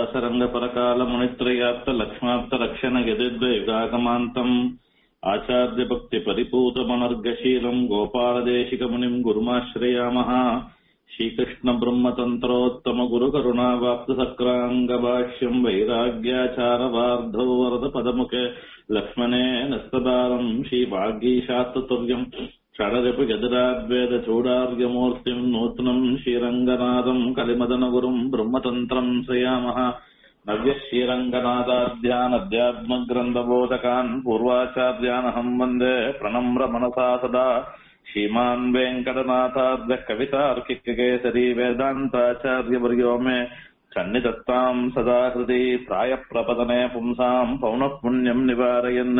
व्यासरङ्गपरकालमुनित्रयाप्त लक्ष्माप्तलक्षणयदिद्वयुगागमान्तम् आचार्यभक्तिपरिपूतमनर्गशीलम् गोपालदेशिकमुनिम् गुरुमाश्रयामः श्रीकृष्णब्रह्मतन्त्रोत्तमगुरुकरुणावाप्तसक्राङ्गभाष्यम् वैराग्याचारवार्धौ वरदपदमुखे लक्ष्मणेन स्तदारम् श्रीभाग्यीशास्तुर्यम् षडरपि गजराद्वेदचूडार्यमूर्तिम् नूत्नम् श्रीरङ्गनाथम् कलिमदनगुरुम् ब्रह्मतन्त्रम् श्रयामः नव्यः श्रीरङ्गनाथाध्यानध्यात्मग्रन्थबोधकान् पूर्वाचार्यानहम् वन्दे प्रणम्र मनसा सदा श्रीमान् वेङ्कटनाथाद्यः कवितार्किककेसरी वेदान्ताचार्यवर्यो मे सन्निधत्ताम् सदा हृदि प्रायप्रपदने पुंसाम् पौनः पुण्यम् निवारयन्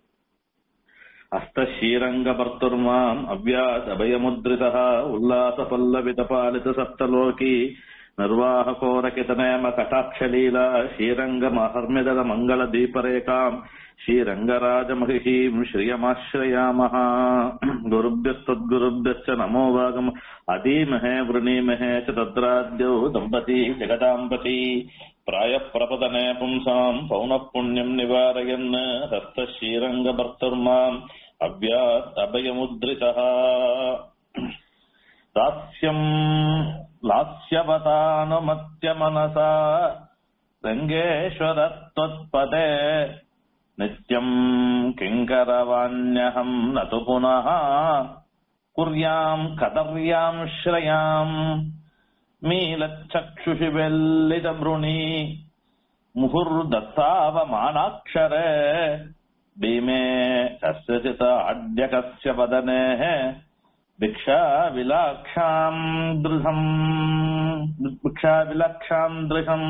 हस्तशीरङ्गभर्तुर्माम् अव्यासभयमुद्रितः उल्लासपल्लवितपालितसप्तलोकी निर्वाहकोरकितनेम कटाक्षलीला श्रीरङ्गमहर्मिदलमङ्गलदीपरेखाम् श्रीरङ्गराजमहिषीम् श्रियमाश्रयामः गुरुभ्यस्तद्गुरुभ्यश्च नमो वागम् अधीमहे वृणीमहे च तत्राद्यौ दम्पती जगदाम्पती प्रायः प्रपदने पुंसाम् पौनः पुण्यम् निवारयन् हस्तशीरङ्गभर्तुर्माम् अव्यात् अभयमुद्रितः दास्यम् लास्यवतानुमत्यमनसा रङ्गेश्वर त्वत्पदे नित्यम् किङ्करवाण्यहम् न तु पुनः कुर्याम् कदर्याम् श्रयाम् मीलच्चक्षुषि वेल्लितभृणी मुहुर्दत्तावमानाक्षरे भीमे कस्यचित् अड्यकस्य वदनेः भिक्षाविलाक्षाम् दृढम् भिक्षाவிலக்ஷாம் திருஷம்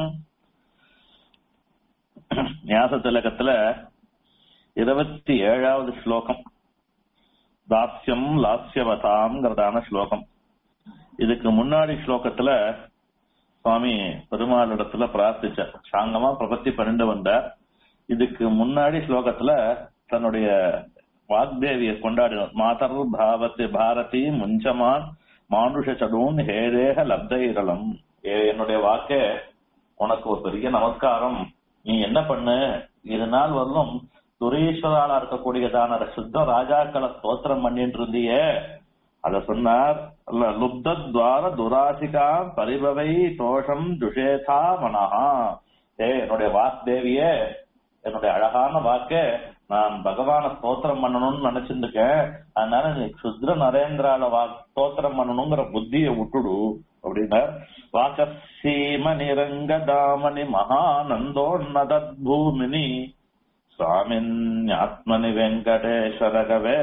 ஞாசத்திலகத்துல இருபத்தி ஏழாவது ஸ்லோகம் தாஸ்யம் லாஸ்யவதாம்ங்கிறதான ஸ்லோகம் இதுக்கு முன்னாடி ஸ்லோகத்துல சுவாமி பெருமாளிடத்துல பிரார்த்திச்ச சாங்கமா பிரபத்தி பண்ணிட்டு வந்தார் இதுக்கு முன்னாடி ஸ்லோகத்துல தன்னுடைய வாக்தேவியை கொண்டாடினார் மாதர் பாவத்தி பாரதி முஞ்சமான் மானுஷ சடூன் ஹேதேக லப்தைரளம் என்னுடைய வாக்க உனக்கு ஒரு பெரிய நமஸ்காரம் நீ என்ன பண்ணு இது நாள் வரலும் துரீஸ்வராலா இருக்கக்கூடியதான சுத்த ராஜாக்களை ஸ்தோத்திரம் பண்ணிட்டு இருந்தியே அத சொன்னார் லுப்த துவார துராசிகா பரிபவை தோஷம் துஷேதா மனஹா ஏ என்னுடைய வாக்தேவியே என்னுடைய அழகான வாக்க நான் பகவான ஸ்தோத்திரம் பண்ணணும்னு நினைச்சிருக்கேன் அதனால நீ சுத்ர நரேந்திரால வா ஸ்தோத்திரம் பண்ணணுங்கிற புத்திய விட்டுடு அப்படின்னார் வாக்கசீம நிரங்க தாமணி மகானந்தோன்னதத் பூமினி சுவாமின்யாத்மனி வெங்கடேஸ்வர கவே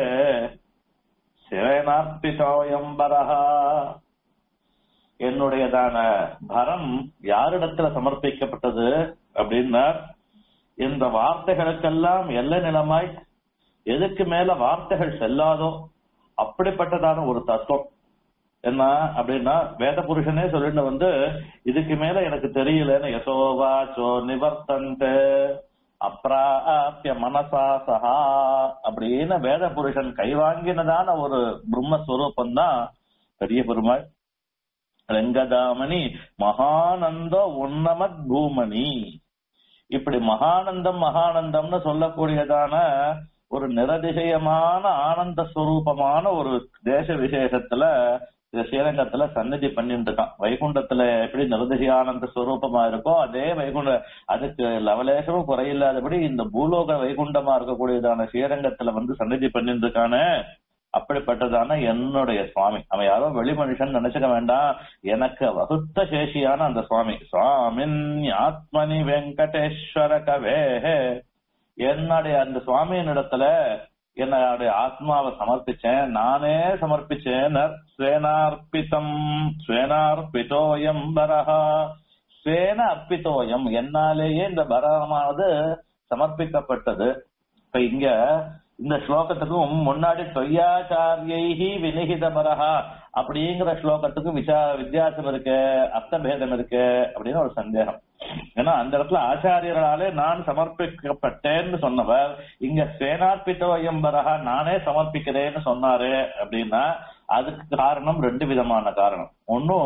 சிவனார்பிதோயம்பரஹா என்னுடையதான பரம் யாரிடத்துல சமர்ப்பிக்கப்பட்டது அப்படின்னா இந்த வார்த்தைகளுக்கெல்லாம் எல்லை நிலமாய் எதுக்கு மேல வார்த்தைகள் செல்லாதோ அப்படிப்பட்டதான ஒரு தத்துவம் என்ன அப்படின்னா வேத புருஷனே சொல்லிட்டு வந்து இதுக்கு மேல எனக்கு தெரியலன்னு யசோவாச்சோ நிவர்த்தந்த அப்ராப்ய மனசா சஹா அப்படின்னு வேத புருஷன் கைவாங்கினதான ஒரு பிரம்மஸ்வரூபம் தான் பெரிய பெருமாள் ரெங்கதாமணி மகானந்த உன்னமத் பூமணி இப்படி மகானந்தம் மகானந்தம்னு சொல்லக்கூடியதான ஒரு நிரதிசயமான ஆனந்த ஸ்வரூபமான ஒரு தேச விசேஷத்துல இந்த ஸ்ரீரங்கத்துல சந்நிதி பண்ணிட்டு இருக்கான் வைகுண்டத்துல எப்படி நிரதிசயானந்த ஸ்வரூபமா இருக்கோ அதே வைகுண்ட அதுக்கு லவலேசமும் குறையில்லாதபடி இந்த பூலோக வைகுண்டமா இருக்கக்கூடியதான ஸ்ரீரங்கத்துல வந்து சந்நிதி பண்ணிட்டு இருக்கானே அப்படிப்பட்டதான என்னுடைய சுவாமி அவன் யாரோ வெளி மனுஷன் நினைச்சுக்க வேண்டாம் எனக்கு வகுத்த சேஷியான அந்த சுவாமி சுவாமின் ஆத்மனி வெங்கடேஸ்வர கவே என்னுடைய அந்த சுவாமியின் இடத்துல என்னுடைய ஆத்மாவை சமர்ப்பிச்சேன் நானே சமர்ப்பிச்சேன் ஸ்வேனார்பிதம் ஸ்வேனார்பிதோயம் பரஹா ஸ்வேன அர்ப்பித்தோயம் என்னாலேயே இந்த பரமானது சமர்ப்பிக்கப்பட்டது இப்ப இங்க இந்த ஸ்லோகத்துக்கும் முன்னாடி தொய்யாச்சாரியைஹி வினிகித பரஹா அப்படிங்கிற ஸ்லோகத்துக்கும் விசா வித்தியாசம் இருக்கு அர்த்தபேதம் இருக்கு அப்படின்னு ஒரு சந்தேகம் ஏன்னா அந்த இடத்துல ஆச்சாரியர்களாலே நான் சமர்ப்பிக்கப்பட்டேன்னு சொன்னவர் இங்க சேனார்பித்தோயம்பரகா நானே சமர்ப்பிக்கிறேன்னு சொன்னாரு அப்படின்னா அதுக்கு காரணம் ரெண்டு விதமான காரணம் ஒன்னும்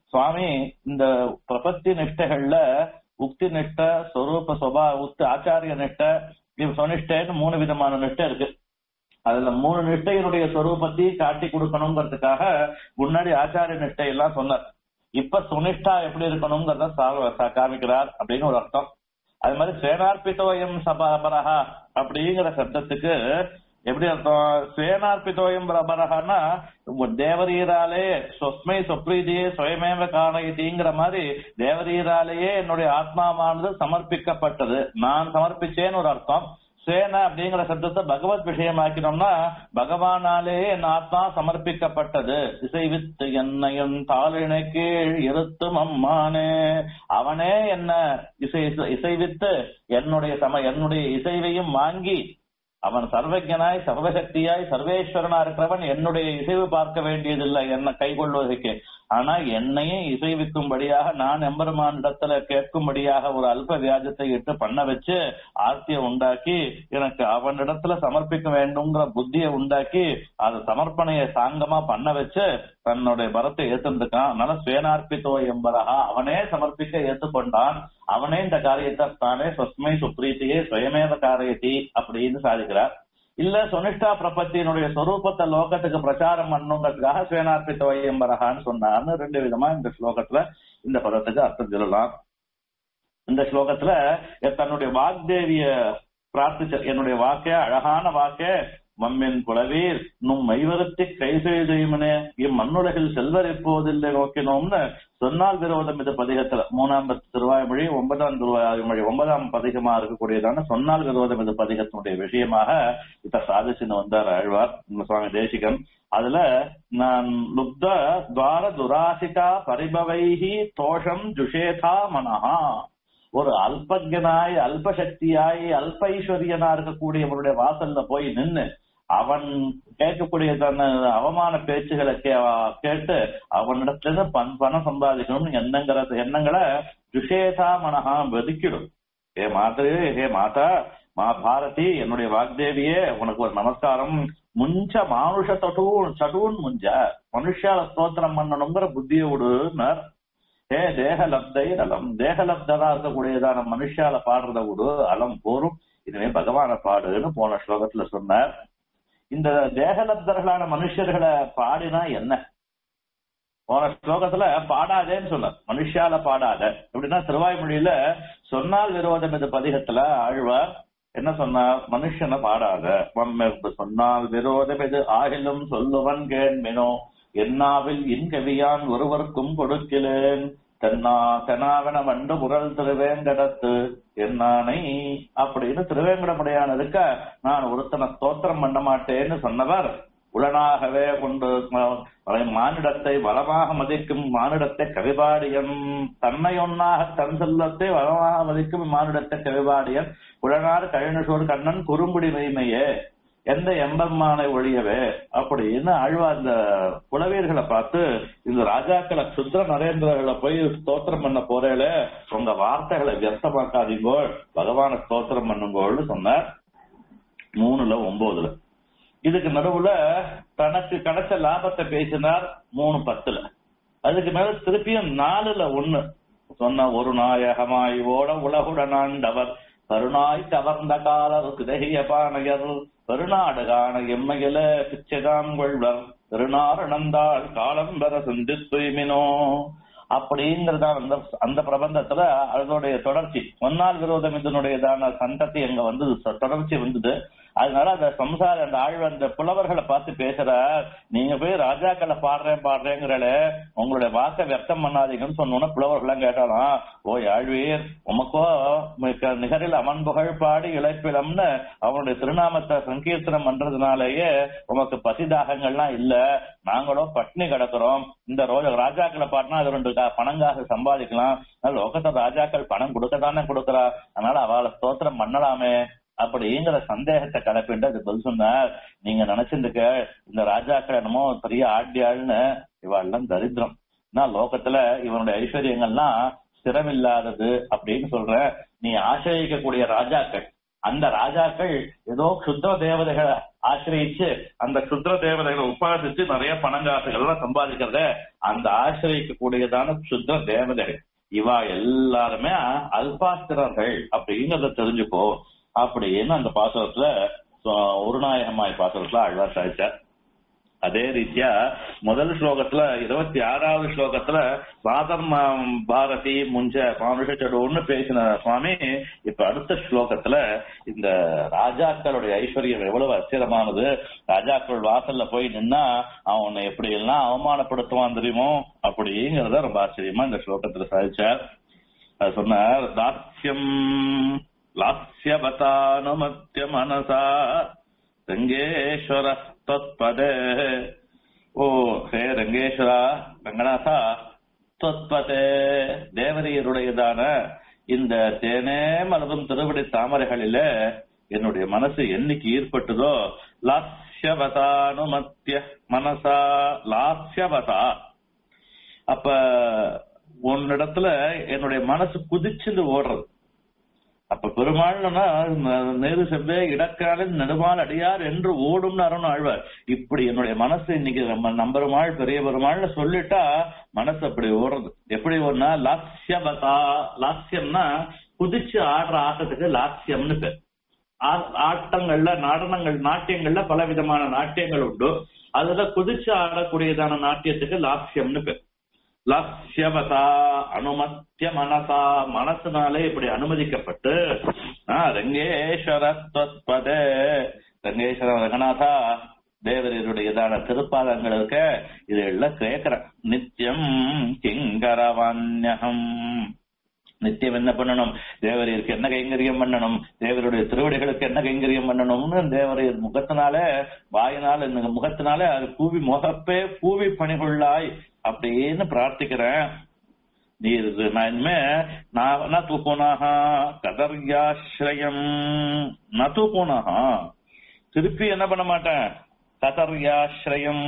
சுவாமி இந்த பிரபத்தி நிஷ்டைகள்ல உக்தி நிஷ்ட ஸ்வரூப சுபா உக்தி ஆச்சாரிய நிஷ்ட சுனிஷ்டைன்னு மூணு விதமான நிஷ்டை இருக்கு அதுல மூணு நிஷ்டையினுடைய ஸ்வரூபத்தையும் காட்டி கொடுக்கணுங்கிறதுக்காக முன்னாடி ஆச்சாரிய நிஷ்டை எல்லாம் சொன்னார் இப்ப சுனிஷ்டா எப்படி இருக்கணுங்கிறத சா- சா- காமிக்கிறார் அப்படின்னு ஒரு அர்த்தம் அது மாதிரி சேனார்பிதோயம் சபரஹா அப்படிங்கிற சப்தத்துக்கு எப்படி அர்த்தம் சேனார்பிதோயம் பிரபரஹான்னா தேவரீராலே சொஸ்மை சொப்ரீதியே சுயமேவ காணயதிங்கிற மாதிரி தேவரீராலேயே என்னுடைய ஆத்மாவானது சமர்ப்பிக்கப்பட்டது நான் சமர்ப்பிச்சேன்னு ஒரு அர்த்தம் சேன அப்படிங்கிற சப்தத்தை பகவத் விஷயமாக்கினோம்னா பகவானாலே என் ஆத்மா சமர்ப்பிக்கப்பட்டது இசைவித்து என்னையும் தாளினை கீழ் இருத்தும் அம்மானே அவனே என்ன இசை இசைவித்து என்னுடைய சம என்னுடைய இசைவையும் வாங்கி அவன் சர்வஜனாய் சர்வசக்தியாய் சர்வேஸ்வரனா இருக்கிறவன் என்னுடைய இசைவு பார்க்க வேண்டியதில்லை என்ன கைகொள்வதற்கு ஆனா என்னையும் இசைவிக்கும்படியாக நான் எம்பெருமானிடத்துல கேட்கும்படியாக ஒரு அல்ப வியாஜத்தை இட்டு பண்ண வச்சு ஆர்த்தியை உண்டாக்கி எனக்கு அவனிடத்துல சமர்ப்பிக்க வேண்டும்ங்கிற புத்தியை உண்டாக்கி அது சமர்ப்பணையை சாங்கமா பண்ண வச்சு தன்னுடைய பரத்தை ஏத்துருக்கான் அதனால சுயனார்பித்தோ என்பரகா அவனே சமர்ப்பிக்க ஏத்துக்கொண்டான் அவனே இந்த காரியத்தை தானே சொஸ்மை சுப்ரீத்தியே சுயமேவ காரியத்தி அப்படின்னு சாதிக்கிறார் இல்ல சுனிஷ்டா பிரபத்தியினுடைய சொரூபத்தை லோகத்துக்கு பிரச்சாரம் பண்ணுங்கிறதுக்காக சுயனார்பித்த வையம்பரகான்னு சொன்னார்னு ரெண்டு விதமா இந்த ஸ்லோகத்துல இந்த பதத்துக்கு அர்த்தம் சொல்லலாம் இந்த ஸ்லோகத்துல தன்னுடைய வாக்தேவிய பிரார்த்திச்ச என்னுடைய வாக்கே அழகான வாக்கே மம்மின் புலவீர் நும் மைவருத்தி கை செய்தீமனே இம்மண்ணுலகில் செல்வர் எப்போதில்லை நோக்கினோம்னு சொன்னால் விரோதம் இது பதிகத்துல மூணாம் பத்து திருவாய்மொழி ஒன்பதாம் திருவாய்மொழி ஒன்பதாம் பதிகமா இருக்கக்கூடியதான சொன்னால் விரோதம் இது பதிகத்தினுடைய விஷயமாக இப்ப சாதிச்சுன்னு வந்தார் ஆழ்வார் நம்ம சுவாமி தேசிகன் அதுல நான் லுப்த துவார துராசிகா பரிபவைஹி தோஷம் ஜுஷேதா மனஹா ஒரு அல்பஜனாய் அல்பசக்தியாய் அல்ப ஐஸ்வர்யனா இருக்கக்கூடியவனுடைய வாசல்ல போய் நின்னு அவன் கேட்கக்கூடிய தன் அவமான பேச்சுகளை கே- கேட்டு அவனிடத்துல இருந்து பண் பணம் சம்பாதிக்கணும்னு எண்ணங்கிற எண்ணங்களை துஷேதா மனஹா வெதுக்கிடும் ஹே மாதே ஹே மாதா மா பாரதி என்னுடைய வாக்தேவியே உனக்கு ஒரு நமஸ்காரம் முஞ்ச மானுஷ தட்டூன் சடூன் முஞ்ச மனுஷால ஸ்தோத்திரம் பண்ணணுங்கிற புத்தியோடுனர் ஏ தேகலப்தை அலம் தேகலப்தரா இருக்கக்கூடியதான மனுஷால பாடுறத விடு அலம் போரும் இதுவே பகவான பாடுன்னு போன ஸ்லோகத்துல சொன்னார் இந்த தேகலப்தர்களான மனுஷர்களை பாடினா என்ன போன ஸ்லோகத்துல பாடாதேன்னு சொன்னார் மனுஷால பாடாத எப்படின்னா திருவாய்மொழியில சொன்னால் விரோதம் இது பதிகத்துல ஆழ்வார் என்ன சொன்னார் மனுஷனை பாடாத மம்மெற்பு சொன்னால் விரோதம் இது ஆகிலும் சொல்லுவன் கேண்மினோ என்னாவில் இன்கவியான் ஒருவருக்கும் கொடுக்கிலேன் தென்னா தெனாவன வண்டு முரல் திருவேங்கடத்து என்னானை அப்படின்னு திருவேங்கடமுடையான இருக்க நான் ஒருத்தனை ஸ்தோத்திரம் பண்ண மாட்டேன்னு சொன்னவர் உடனாகவே கொண்டு ம- மானிடத்தை வளமாக மதிக்கும் மானிடத்தை கவிபாடியன் தன்னை ஒன்னாக தன் செல்லத்தை வளமாக மதிக்கும் மானிடத்தை கவிபாடியன் உடனார் கழினசோர் கண்ணன் குறும்புடி மெய்மையே எந்த எம்பெருமானை ஒழியவே அப்படின்னு ஆழ்வா இந்த புலவீர்களை பார்த்து இந்த ராஜாக்களை சுத்திர நரேந்திரர்களை போய் ஸ்தோத்திரம் பண்ண போறேல உங்க வார்த்தைகளை வியர்த்தமாக்காதீங்கோ பகவான ஸ்தோத்திரம் பண்ணுங்கோன்னு சொன்னார் மூணுல ஒன்பதுல இதுக்கு நடுவுல தனக்கு கிடைச்ச லாபத்தை பேசினார் மூணு பத்துல அதுக்கு மேல திருப்பியும் நாலுல ஒண்ணு சொன்ன ஒரு நாயகமாய் ஓட உலகுடனாண்டவர் கருணாய் கவர்ந்த காலர் கிரகிய பானையர் பெருநாடு காண எம்மையில பிச்சைதான் கொள்வர் திருநாரணந்தாள் காலம் வர சிந்தித்துமினோ அப்படிங்கறதான் அந்த அந்த பிரபந்தத்துல அதனுடைய தொடர்ச்சி ஒன்னால் விரோதம் இதனுடையதான சந்ததி அங்க வந்து தொடர்ச்சி வந்தது அதனால அந்த சம்சார அந்த ஆழ்வ அந்த புலவர்களை பார்த்து பேசுறார் நீங்க போய் ராஜாக்களை பாடுறேன் பாடுறேங்கிறல உங்களுடைய வாக்க வியர்த்தம் பண்ணாதீங்கன்னு சொன்னோன்னா புலவர்கள்லாம் கேட்டாலாம் ஓ ஆழ்வீர் உமக்கோ மிக்க நிகரில் அவன் புகழ் பாடி இழைப்பிடம்னு அவனுடைய திருநாமத்தை சங்கீர்த்தனம் பண்றதுனாலேயே உமக்கு பசிதாகங்கள்லாம் இல்ல நாங்களோ பட்னி கிடக்குறோம் இந்த ரோஜ ராஜாக்களை பாடினா அது ரெண்டு கா- பணங்காக சம்பாதிக்கலாம் அதனால லோகத்தை ராஜாக்கள் பணம் கொடுக்கத்தானே கொடுக்கறா அதனால அவளை ஸ்தோத்திரம் பண்ணலாமே அப்படிங்கிற சந்தேகத்தை கலப்பிட்டு அது பதில் சொன்னார் நீங்க நினைச்சிருக்க இந்த ராஜாக்கள் என்னமோ பெரிய ஆட்யாள்னு இவாள்லாம் தரித்திரம் நான் லோகத்துல இவனுடைய ஐஸ்வர்யங்கள்லாம் ஸ்திரமில்லாதது அப்படின்னு சொல்ற நீ ஆசிரியக்கக்கூடிய ராஜாக்கள் அந்த ராஜாக்கள் ஏதோ க்ஷுத்ர தேவதைகளை ஆசிரியிச்சு அந்த க்ஷுத்ர தேவதைகளை உபாசிச்சு நிறைய பணங்காசுகள் எல்லாம் சம்பாதிக்கிறத அந்த ஆசிரியக்க கூடியதான க்ஷுத்ர தேவதைகள் இவா எல்லாருமே அல்பாஸ்திரர்கள் அப்படிங்கறத தெரிஞ்சுக்கோ அப்படின்னு அந்த பாசுரத்துல ஒரு நாயகமாய் பாசுரத்துல அழ்வார் சாதிச்சார் அதே ரீதியா முதல் ஸ்லோகத்துல இருபத்தி ஆறாவது ஸ்லோகத்துல சாதம் பாரதி முஞ்ச மானுஷ ஒண்ணு பேசின சுவாமி இப்ப அடுத்த ஸ்லோகத்துல இந்த ராஜாக்களுடைய ஐஸ்வர்யம் எவ்வளவு அச்சிரமானது ராஜாக்கள் வாசல்ல போய் நின்னா அவனை எப்படி எல்லாம் அவமானப்படுத்துவான் தெரியுமோ அப்படிங்கறத ரொம்ப ஆச்சரியமா இந்த ஸ்லோகத்துல சாதிச்சார் அது சொன்னார் தாஸ்யம் லாஸ்யவதானுமத்திய மனசா ரங்கேஸ்வர தொத்பதே ஓ ஹே ரங்கேஸ்வரா ரங்கநாதா தொத்பதே தேவரியருடையதான இந்த தேனே மலரும் திருவடி தாமரைகளில என்னுடைய மனசு என்னைக்கு ஈர்ப்பட்டதோ லாஸ்யவதானுமத்திய மனசா லாஸ்யவதா அப்ப உன்னிடத்துல என்னுடைய மனசு குதிச்சுட்டு ஓடுறது அப்ப பெருமாள்னா நேரு செவ்வே இடக்காலில் நெடுமாள் அடியார் என்று ஓடும் அருண் ஆழ்வார் இப்படி என்னுடைய மனசு இன்னைக்கு நம்ம நம்பெருமாள் பெரிய பெருமாள்னு சொல்லிட்டா மனசு அப்படி ஓடுறது எப்படி ஒன்னா லாஸ்யபதா லாஸ்யம்னா குதிச்சு ஆடுற ஆட்டத்துக்கு லாஸ்யம்னு பேர் ஆட்டங்கள்ல நடனங்கள் நாட்டியங்கள்ல பல விதமான நாட்டியங்கள் உண்டு அதுல குதிச்சு ஆடக்கூடியதான நாட்டியத்துக்கு லாஸ்யம்னு பேர் லட்சியவதா அனுமத்திய மனசா மனசுனாலே இப்படி அனுமதிக்கப்பட்டு ரங்கேஸ்வர பதே ரங்கேஸ்வர ரங்கநாதா தேவரருடையதான திருப்பாதங்கள் இருக்க இதெல்லாம் கேட்கிறேன் நித்தியம் கிங்கரவான்யம் நித்தியம் என்ன பண்ணணும் தேவரியருக்கு என்ன கைங்கரியம் பண்ணணும் தேவருடைய திருவடிகளுக்கு என்ன கைங்கரியம் பண்ணணும்னு தேவரையர் முகத்தினால வாயினால இந்த முகத்தினால அது கூவி முகப்பே கூவி பணிகொள்ளாய் அப்படின்னு பிரார்த்திக்கிறேன் நீ நான் இனிமே நான் நது புனக கதர்யாஸ்ரயம் நது புனக திருப்பி என்ன பண்ண மாட்டேன் கதர்யாஸ்ரயம்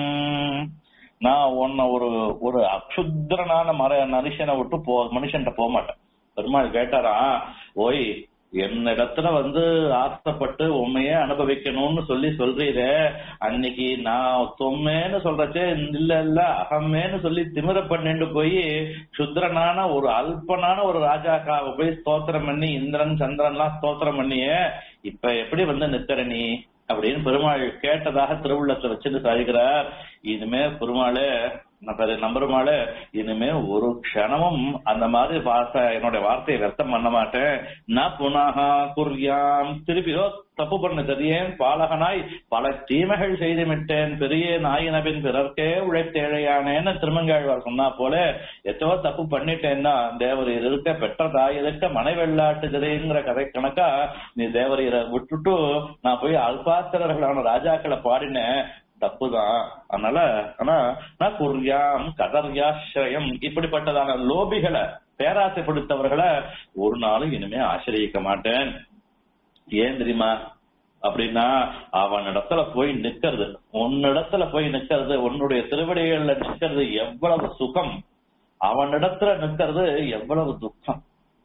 நான் உன்னை ஒரு ஒரு அக்ஷுத்திரனான மர மனுஷனை விட்டு போ மனுஷன்ட்ட போக மாட்டேன் பெருமாள் கேட்டாரா ஓய் என்னிடத்துல வந்து ஆசைப்பட்டு உண்மையே அனுபவிக்கணும்னு சொல்லி சொல்றீரே அன்னைக்கு நான் தொம்மேன்னு சொல்றச்சே இல்ல இல்ல அகமேன்னு சொல்லி திமிர பண்ணிட்டு போய் சுத்திரனான ஒரு அல்பனான ஒரு ராஜாக்காவை போய் ஸ்தோத்திரம் பண்ணி இந்திரன் சந்திரன் எல்லாம் ஸ்தோத்திரம் பண்ணியே இப்ப எப்படி வந்து நிக்கிற நீ அப்படின்னு பெருமாள் கேட்டதாக திருவுள்ளத்தை வச்சுட்டு சாதிக்கிறார் இனிமே பெருமாளே நம்பருமாளே இனிமே ஒரு க்ஷணமும் அந்த மாதிரி வார்த்தை என்னுடைய வார்த்தையை व्यर्थம் பண்ண மாட்டேன் நான் புனகா குறியாம் திருப்பியோ தப்பு பண்ண தெரியேன் பாலகனாய் பல தீமைகள் செய்து விட்டேன் பெரிய நாயினபின் பிறர்க்கே உழைத்தேழையானேன்னு திருமங்காழ்வார் சொன்னா போல எத்தோ தப்பு பண்ணிட்டேன்னா தேவரீர் இருக்க பெற்ற தாய் இருக்க மனை வெள்ளாட்டுகிறேங்கிற கதை கணக்கா நீ தேவரீரை விட்டுட்டு நான் போய் அல்பாத்திரர்களான ராஜாக்களை பாடினேன் தப்புதான் அதனால ஆனா நான் குர்யாம் கதர்யாசிரயம் இப்படிப்பட்டதான லோபிகளை பேராசைப்படுத்தவர்களை ஒரு நாளும் இனிமே ஆசிரியக்க மாட்டேன் ஏன் தெரியுமா அப்படின்னா அவனிடத்துல போய் நிக்கிறது உன்னிடத்துல போய் நிக்கிறது உன்னுடைய திருவடிகள்ல நிக்கிறது எவ்வளவு சுகம் அவனிடத்துல நிக்கிறது எவ்வளவு துக்கம்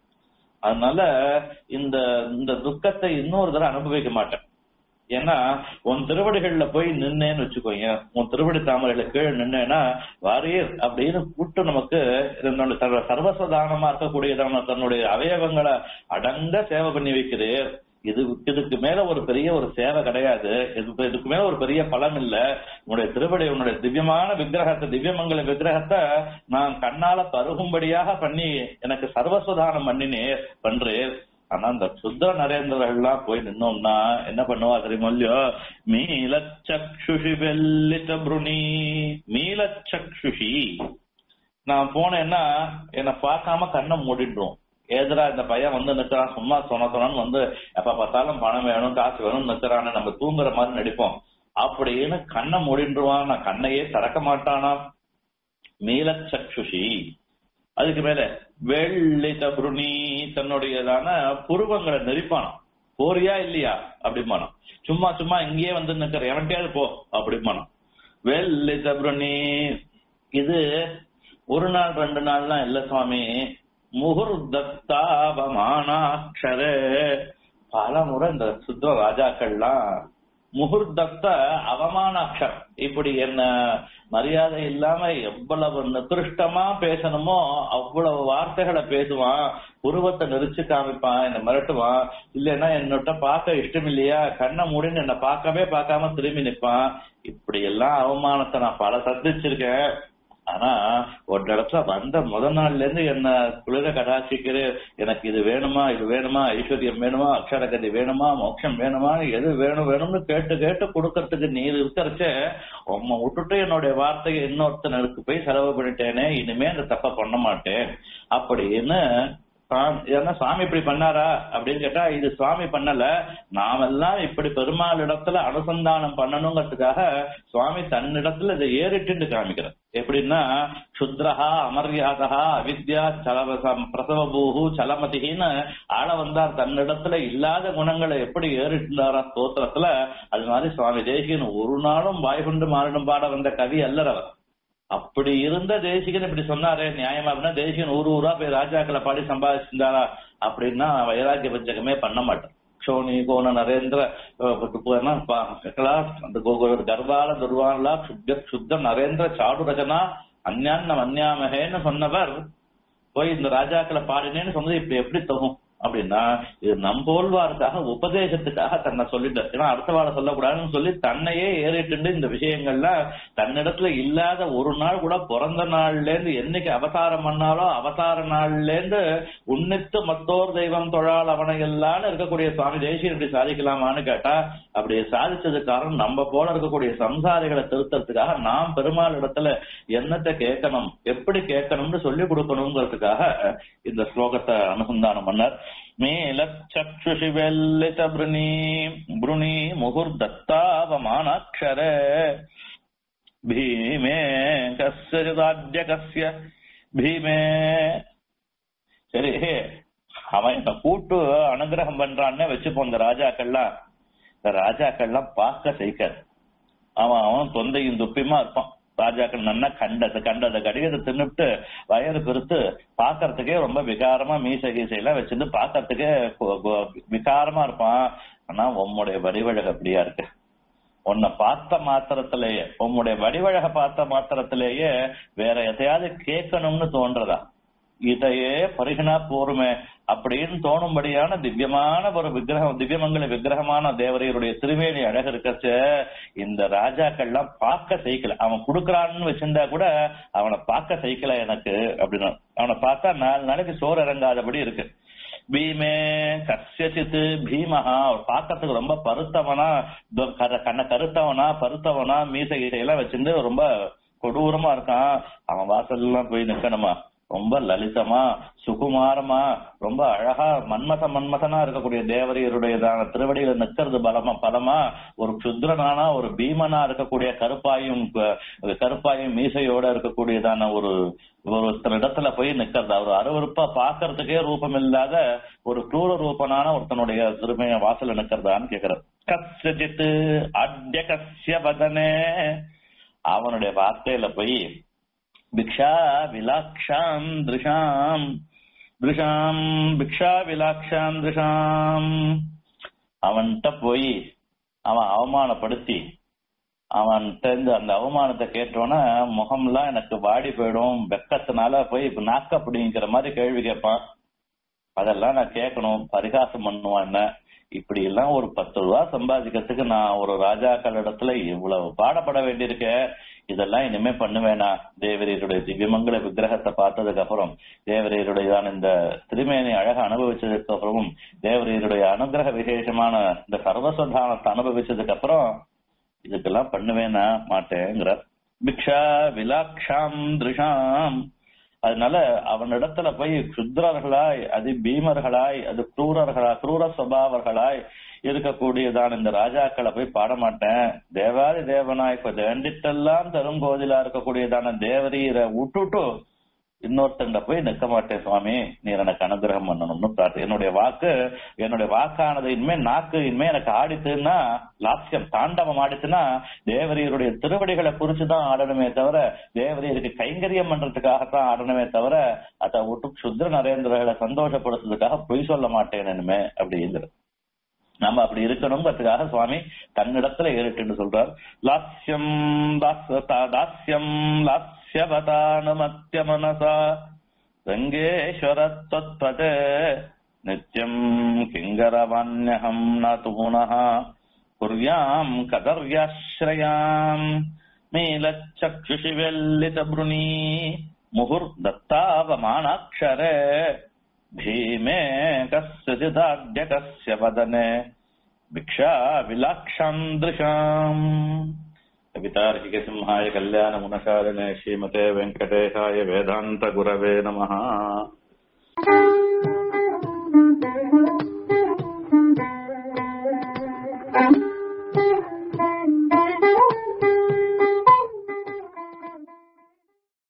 அதனால இந்த இந்த துக்கத்தை இன்னொரு தடவை அனுபவிக்க மாட்டேன் ஏன்னா உன் திருவடிகள்ல போய் நின்னேன்னு வச்சுக்கோங்க உன் திருவடி தாமரையில கீழே நின்னேன்னா வாரியர் அப்படின்னு கூட்டு நமக்கு இதனுடைய சர்வசதானமா இருக்கக்கூடியதான தன்னுடைய அவயவங்களை அடங்க சேவை பண்ணி வைக்கிறேன் இது இதுக்கு மேல ஒரு பெரிய ஒரு சேவை கிடையாது இதுக்கு இதுக்கு மேல ஒரு பெரிய பலன் இல்ல உன்னுடைய திருவடி உன்னுடைய திவ்யமான விக்கிரகத்தை திவ்யமங்கல விக்கிரகத்தை நான் கண்ணால பருகும்படியாக பண்ணி எனக்கு சர்வசுதானம் பண்ணினே பண்றேன் ஆனா அந்த சுந்தர நரேந்திரர்கள்லாம் போய் நின்னோம்னா என்ன பண்ணுவா தெரியுமா இல்லையோ மீலச்சக்ஷுஷி வெள்ளிட்ட புருணி மீலச்சக்ஷுஷி நான் போனேன்னா என்னை பார்க்காம கண்ணை மூடிடுவோம் ஏதரா இந்த பையன் வந்து நிக்கிறான் சும்மா சொன்ன சொன்னு வந்து எப்ப பார்த்தாலும் பணம் வேணும் காசு வேணும் நிக்கிறான்னு நம்ம தூங்குற மாதிரி நடிப்போம் அப்படின்னு கண்ணை மூடின்றுவான் நான் கண்ணையே திறக்க மாட்டானா மீலச்சக்ஷுஷி அதுக்கு மேல வெள்ளி தபுருணி தன்னுடையதான புருவங்களை நெரிப்பானாம் போறியா இல்லையா அப்படிமானம் சும்மா சும்மா இங்கேயே வந்து நிக்கிற எவன்ட்டையாவது போ அப்படிமானம் வெள்ளி தபுருணி இது ஒரு நாள் ரெண்டு நாள்லாம் இல்ல சுவாமி முகுர்தத்தாவமானாட்சரே பல முறை இந்த சுத்ர ராஜாக்கள்லாம் முகூர்த்தத்தை அவமானாட்சம் இப்படி என்ன மரியாதை இல்லாம எவ்வளவு நிகிருஷ்டமா பேசணுமோ அவ்வளவு வார்த்தைகளை பேசுவான் உருவத்தை நெரிச்சு காமிப்பான் என்ன மிரட்டுவான் இல்லைன்னா என்னட்ட பார்க்க இஷ்டம் இல்லையா கண்ணை மூடின்னு என்ன பார்க்கவே பார்க்காம திரும்பி நிப்பான் இப்படி எல்லாம் அவமானத்தை நான் பல சந்திச்சிருக்கேன் ஆனா ஒரு இடத்துல வந்த முத நாள்ல இருந்து என்ன குளிர கடாட்சிக்கிற எனக்கு இது வேணுமா இது வேணுமா ஐஸ்வர்யம் வேணுமா அக்ஷரகதி வேணுமா மோட்சம் வேணுமா எது வேணும் வேணும்னு கேட்டு கேட்டு கொடுக்கறதுக்கு நீ இருக்கிறச்ச உம்மை விட்டுட்டு என்னுடைய வார்த்தையை இன்னொருத்தனுக்கு போய் செலவு பண்ணிட்டேனே இனிமே அந்த தப்ப பண்ண மாட்டேன் அப்படின்னு சாமி- ஏன்னா சாமி இப்படி பண்ணாரா அப்படின்னு கேட்டா இது சுவாமி பண்ணல நாமெல்லாம் இப்படி பெருமாள் இடத்துல அனுசந்தானம் பண்ணணுங்கிறதுக்காக சுவாமி தன்னிடத்துல இதை ஏறிட்டு காமிக்கிறார் எப்படின்னா சுத்ரஹா அமர்யாதா அவித்யா சலவசம் பிரசவபூஹு சலமதின்னு ஆள வந்தார் தன்னிடத்துல இல்லாத குணங்களை எப்படி ஏறிட்டுறாரா ஸ்தோத்திரத்துல அது மாதிரி சுவாமி தேசிகன் ஒரு நாளும் வாய் கொண்டு மாறிடும் பாட வந்த கவி அல்லறவர் அப்படி இருந்த தேசிகன் இப்படி சொன்னாரே நியாயமா அப்படின்னா தேசிகன் ஊர் ஊரா போய் ராஜாக்களை பாடி சம்பாதிச்சிருந்தாரா அப்படின்னா வைராக்கிய பஞ்சகமே பண்ண மாட்டேன் க்ஷோணி கோண நரேந்திர அஹ், பு- பு- என்ன, ப- கலா, அந்த கோ- கோ- கர்வால துர்வான்லா சுத்த சுத்த நரேந்திர சாடு ரச்சனா அந்யான்னம் அந்யாமகேன்னு சொன்னவர் போய் இந்த ராஜாக்களை பாடினேன்னு சொன்னது இப்படி எப்படி தகும் அப்படின்னா இது நம்போல்வாருக்காக உபதேசத்துக்காக தன்னை சொல்லிட்டார் ஏன்னா அடுத்த வாழ சொல்லக்கூடாதுன்னு சொல்லி தன்னையே ஏறிட்டு இந்த விஷயங்கள்ல தன்னிடத்துல இல்லாத ஒரு நாள் கூட பிறந்த நாள்ல இருந்து என்னைக்கு அவதாரம் பண்ணாலோ அவதார நாள்ல இருந்து உன்னித்து மத்தோர் தெய்வம் தொழால் அவனை எல்லாம் இருக்கக்கூடிய சுவாமி தேசியம் இப்படி சாதிக்கலாமான்னு கேட்டா அப்படி சாதிச்சது காரணம் நம்ம போல இருக்கக்கூடிய சம்சாரிகளை திருத்தறதுக்காக நாம் பெருமாள் இடத்துல என்னத்தை கேட்கணும் எப்படி கேட்கணும்னு சொல்லி கொடுக்கணுங்கிறதுக்காக இந்த ஸ்லோகத்தை அனுசந்தானம் பண்ணார் மேலச்சுஷி வெல்லித பிருணி பிருணி முகுர்தத்தாவமானாட்சர பீமே கஸ்ய கஸ்ய பீமே சரி அவன் என்ன கூட்டு அனுகிரகம் பண்றான்னு வச்சுப்போம் இந்த ராஜாக்கள்லாம் இந்த ராஜாக்கள்லாம் பார்க்க செய்க்காது அவன் அவன் தொந்தையும் துப்பியுமா இருப்பான் ராஜாக்கள் நன்னா கண்டது கண்டதை கடிகத்தை தின்னுட்டு வயறு பெருத்து பாக்குறதுக்கே ரொம்ப விகாரமா மீசை கீசையெல்லாம் வச்சிருந்து பாக்குறதுக்கே கொ- கொ- விகாரமா இருப்பான் ஆனா உம்முடைய வடிவழகு அப்படியா இருக்கு உன்னை பார்த்த மாத்திரத்திலேயே உம்முடைய வடிவழக பார்த்த மாத்திரத்திலேயே வேற எதையாவது கேட்கணும்னு தோன்றதா இதையே பருகினா போருமே அப்படின்னு தோணும்படியான திவ்யமான ஒரு விக்கிரகம் திவ்யமங்கல விக்கிரகமான தேவரையருடைய திருவேணி அழகு இருக்கச்ச இந்த ராஜாக்கள்லாம் பார்க்க சைக்கல அவன் கொடுக்கறான்னு வச்சிருந்தா கூட அவனை பார்க்க சைக்கல எனக்கு அப்படின்னு அவனை பார்த்தா நாலு நாளைக்கு சோறு இறங்காதபடி இருக்கு பீமே கசித்து பீமஹா அவர் பார்க்கறதுக்கு ரொம்ப பருத்தவனா து- கர- கண்ண கருத்தவனா பருத்தவனா மீசை கீசையெல்லாம் வச்சிருந்து ரொம்ப கொடூரமா இருக்கான் அவன் வாசல்லாம் போய் நிக்கணுமா ரொம்ப லலிதமா சுகுமாரமா ரொம்ப அழகா மன்மத மன்மதனா இருக்கக்கூடிய தேவரையருடையதான திருவடியில நிக்கிறது பலமா பலமா ஒரு சுத்ரனானா ஒரு பீமனா இருக்கக்கூடிய கருப்பாயும் க- கருப்பாயும் மீசையோட இருக்கக்கூடியதான ஒரு ஒருத்தர் இடத்துல போய் நிக்கிறது அவர் அருவருப்பா பாக்குறதுக்கே ரூபம் இல்லாத ஒரு கிரூர ரூபனான ஒருத்தனுடைய திருமைய வாசல்ல நிக்கிறதான்னு கேக்குறார் கஸ்யஜித் அத்ய கஸ்ய வதனே அவனுடைய வார்த்தையில போய் பிக்ஷா விலாக்ஷாம் திருஷாம் திருஷாம் பிக்ஷா விலாக்ஷாம் திருஷாம் அவன்கிட்ட போய் அவன் அவமானப்படுத்தி அவன்கிட்ட இருந்து அந்த அவமானத்தை கேட்டோன்னே முகம்லாம் எனக்கு வாடி போயிடும் வெக்கத்தினால போய் இப்ப நாக்க அப்படிங்கிற மாதிரி கேள்வி கேட்பான் அதெல்லாம் நான் கேட்கணும் பரிகாசம் பண்ணுவான் என்ன இப்படி எல்லாம் ஒரு பத்து ரூபா சம்பாதிக்கிறதுக்கு நான் ஒரு ராஜாக்கள் இடத்துல இவ்வளவு பாடப்பட வேண்டியிருக்க இதெல்லாம் இனிமே பண்ணுவேனா தேவரீருடைய திவ்யமங்கல விக்கிரகத்தை பார்த்ததுக்கு அப்புறம் தேவரீருடையதான இந்த திருமேனி அழக அனுபவிச்சதுக்கு அப்புறமும் தேவரீருடைய அனுகிரக விசேஷமான இந்த சர்வசதானத்தை அனுபவிச்சதுக்கு அப்புறம் இதுக்கெல்லாம் பண்ணுவேனா மாட்டேங்கிற பிக்ஷா விலாக்ஷாம் திருஷாம் அதனால அவனிடத்துல போய் சுத்ரர்களாய் அது பீமர்களாய் அது குரூரர்களா குரூர சுபாவர்களாய் இருக்கக்கூடியதான இந்த ராஜாக்களை போய் பாட மாட்டேன் தேவாதி தேவனாய் இப்ப வேண்டிட்டெல்லாம் தருங்கோதிலா இருக்கக்கூடியதான தேவரீரை விட்டுட்டு இன்னொருத்தங்க போய் நிக்க மாட்டேன் சுவாமி நீர் எனக்கு அனுகிரகம் பண்ணணும்னு பிரார்த்தி என்னுடைய வாக்கு என்னுடைய வாக்கானது இனிமே நாக்கு இனிமே எனக்கு ஆடித்துன்னா லாட்சியம் தாண்டவம் ஆடிச்சுன்னா தேவரீருடைய திருவடிகளை குறிச்சுதான் ஆடணுமே தவிர தேவரீருக்கு கைங்கரியம் பண்றதுக்காகத்தான் ஆடணுமே தவிர அதை விட்டு சுத்ர நரேந்திரர்களை சந்தோஷப்படுத்துறதுக்காக பொய் சொல்ல மாட்டேன் இனிமே அப்படிங்கிறது நம்ம அப்படி இருக்கணுங்கிறதுக்காக சுவாமி தன்னிடத்துல ஏறிட்டுன்னு சொல்றார் லாஸ்யம் தாஸ்- தா- தாஸ்யம் லாஸ்யவதானுமத்திய மனசா ரங்கேஸ்வரத்வத்பதே நித்யம் கிங்கரவான்யகம் ந தூணः குர்யாம் கதர்யாஸ்ரயாம் மீலச்சक्षुषि வெல்லிதபృணி முहुर्दत्तावमानाक्षरे भीमे कस्यचिदाड्यकस्य वदने भिक्षा विलाक्षान्दृशाम् कवितार्किकसिंहाय कल्याणमुनशालिने श्रीमते वेङ्कटेशाय वेदान्तगुरवे नमः